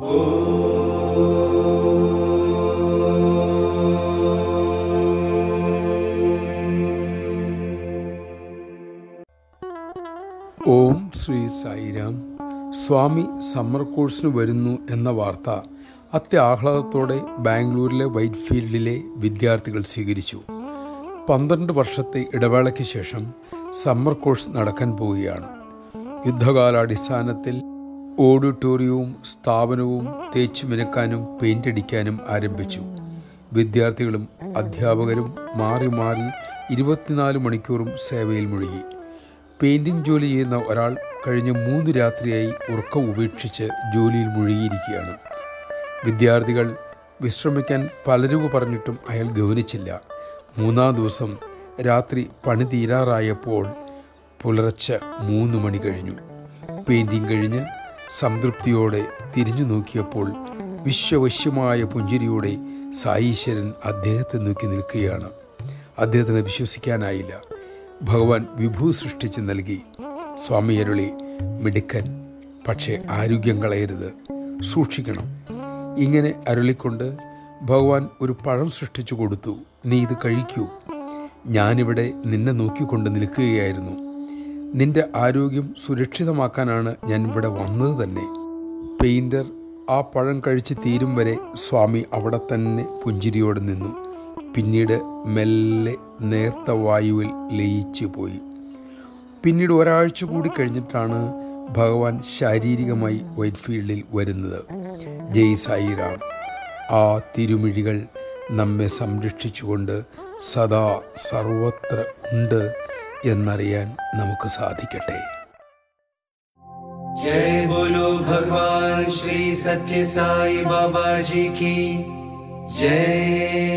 ഓം Sri Sairam Swami summer കോഴ്സിന് വരുന്നു എന്ന വാർത്ത അത്യാഹ്ലാദത്തോടെ ബാംഗ്ലൂരിലെ വൈറ്റ് ഫീൽഡിലെ വിദ്യാർത്ഥികൾ സ്വീകരിച്ചു പന്ത്രണ്ട് വർഷത്തെ ഇടവേളയ്ക്ക് ശേഷം സമ്മർ കോഴ്സ് നടക്കാൻ പോവുകയാണ് യുദ്ധകാലാടിസ്ഥാനത്തിൽ ഓഡിറ്റോറിയവും സ്ഥാപനവും തേച്ചു മിനുക്കാനും പെയിൻ്റ് അടിക്കാനും ആരംഭിച്ചു വിദ്യാർത്ഥികളും അധ്യാപകരും മാറി മാറി ഇരുപത്തിനാല് മണിക്കൂറും സേവയിൽ മുഴുകി പെയിൻറ്റിംഗ് ജോലി ചെയ്യുന്ന ഒരാൾ കഴിഞ്ഞ മൂന്ന് രാത്രിയായി ഉറക്കം ഉപേക്ഷിച്ച് ജോലിയിൽ മുഴുകിയിരിക്കുകയാണ് വിദ്യാർത്ഥികൾ വിശ്രമിക്കാൻ പലരും പറഞ്ഞിട്ടും അയാൾ ഗവനിച്ചില്ല മൂന്നാം ദിവസം രാത്രി പണി തീരാറായപ്പോൾ പുലർച്ചെ മൂന്ന് മണി കഴിഞ്ഞു പെയിൻറ്റിങ് കഴിഞ്ഞ് സംതൃപ്തിയോടെ തിരിഞ്ഞു നോക്കിയപ്പോൾ വിശ്വവശ്യമായ പുഞ്ചിരിയോടെ സായീശ്വരൻ അദ്ദേഹത്തെ നോക്കി നിൽക്കുകയാണ് അദ്ദേഹത്തിന് വിശ്വസിക്കാനായില്ല ഭഗവാൻ വിഭു സൃഷ്ടിച്ച് നൽകി സ്വാമി അരുളി മിടുക്കൻ പക്ഷേ ആരോഗ്യം കളയരുത് സൂക്ഷിക്കണം ഇങ്ങനെ അരുളിക്കൊണ്ട് ഭഗവാൻ ഒരു പഴം സൃഷ്ടിച്ചു കൊടുത്തു നീ ഇത് കഴിക്കൂ ഞാനിവിടെ നിന്നെ നോക്കിക്കൊണ്ട് നിൽക്കുകയായിരുന്നു നിന്റെ ആരോഗ്യം സുരക്ഷിതമാക്കാനാണ് ഞാൻ ഇവിടെ വന്നത് തന്നെ പെയിൻറ്റർ ആ പഴം കഴിച്ച് തീരും വരെ സ്വാമി അവിടെ തന്നെ പുഞ്ചിരിയോടെ നിന്നു പിന്നീട് മെല്ലെ നേർത്ത വായുവിൽ ലയിച്ചു പോയി പിന്നീട് ഒരാഴ്ച കൂടി കഴിഞ്ഞിട്ടാണ് ഭഗവാൻ ശാരീരികമായി വൈറ്റ് ഫീൽഡിൽ വരുന്നത് ജയ് സായിറാം ആ തിരുമിഴികൾ നമ്മെ സംരക്ഷിച്ചുകൊണ്ട് സദാ സർവത്ര ഉണ്ട് എന്നറിയാൻ നമുക്ക് സാധിക്കട്ടെ जय बोलो भगवान श्री सत्य साई बाबा जी की जय